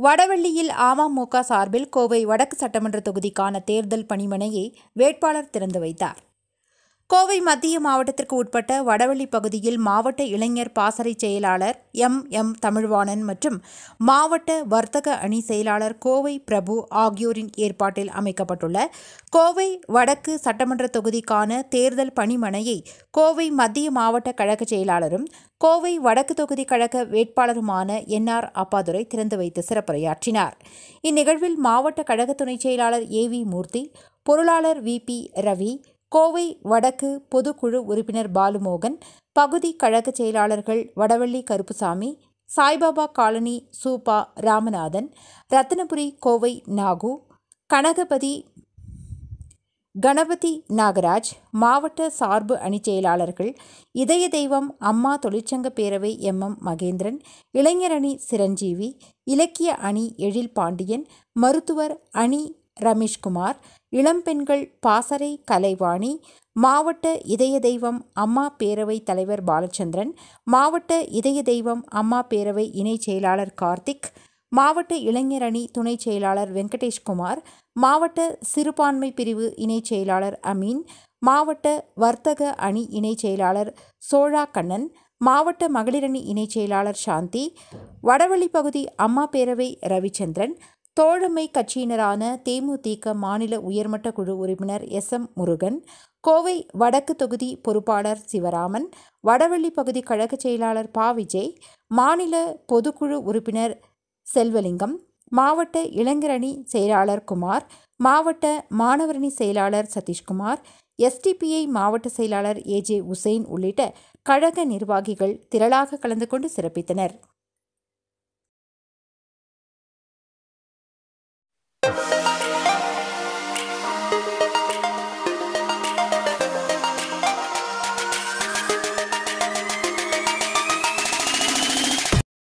வடவள்ளியில் அமமுக சார்பில் கோவை வடக்கு சட்டமன்ற தொகுதிக்கான தேர்தல் பணிமனையை வேட்பாளர் திறந்து வைத்தார் கோவை மத்திய மாவட்டத்திற்கு உட்பட்ட வடவள்ளி பகுதியில் மாவட்ட இளைஞர் பாசறை செயலாளர் எம் எம் தமிழ்வாணன் மற்றும் மாவட்ட வர்த்தக அணி செயலாளர் கோவை பிரபு ஆகியோரின் ஏற்பாட்டில் அமைக்கப்பட்டுள்ள கோவை வடக்கு சட்டமன்ற தொகுதிக்கான தேர்தல் பணிமனையை கோவை மத்திய மாவட்ட கழக செயலாளரும் கோவை வடக்கு தொகுதி கழக வேட்பாளருமான என்ஆர் அப்பாதுரை திறந்து வைத்து சிறப்புரையாற்றினார் இந்நிகழ்வில் மாவட்ட கழக துணைச் செயலாளர் ஏ வி மூர்த்தி பொருளாளர் வி பி ரவி கோவை வடக்கு பொதுக்குழு உறுப்பினர் பாலுமோகன் பகுதி கழக செயலாளர்கள் வடவள்ளி கருப்புசாமி சாய்பாபா காலனி சூபா ராமநாதன் ரத்தினபுரி கோவை நாகு கனகபதி கணபதி நாகராஜ் மாவட்ட சார்பு அணிச் செயலாளர்கள் இதய தெய்வம் அம்மா தொழிற்சங்க பேரவை எம் எம் மகேந்திரன் இளைஞரணி சிரஞ்சீவி இலக்கிய அணி எழில் பாண்டியன் மருத்துவர் அணி ரமேஷ்குமார் இளம்பெண்கள் பாசறை கலைவாணி மாவட்ட இதய தெய்வம் அம்மா பேரவை தலைவர் பாலச்சந்திரன் மாவட்ட இதய தெய்வம் அம்மா பேரவை இணைச் செயலாளர் கார்த்திக் மாவட்ட இளைஞர் அணி துணைச் செயலாளர் வெங்கடேஷ்குமார் மாவட்ட சிறுபான்மை பிரிவு இணைச் செயலாளர் அமீன் மாவட்ட வர்த்தக அணி இணைச் செயலாளர் சோழா கண்ணன் மாவட்ட மகளிரணி இணைச் செயலாளர் சாந்தி வடவள்ளி பகுதி அம்மா பேரவை ரவிச்சந்திரன் தோழமை கட்சியினரான தேமுதிக மாநில உயர்மட்ட குழு உறுப்பினர் எஸ் எம் முருகன் கோவை வடக்கு தொகுதி பொறுப்பாளர் சிவராமன் வடவள்ளி பகுதி கழக செயலாளர் பா விஜய் மாநில பொதுக்குழு உறுப்பினர் செல்வலிங்கம் மாவட்ட இளைஞரணி செயலாளர் குமார் மாவட்ட மாணவரணி செயலாளர் சதீஷ்குமார் எஸ்டிபிஐ மாவட்ட செயலாளர் ஏஜே உசைன் உள்ளிட்ட கழக நிர்வாகிகள் திரளாக கலந்து கொண்டு சிறப்பித்தனர்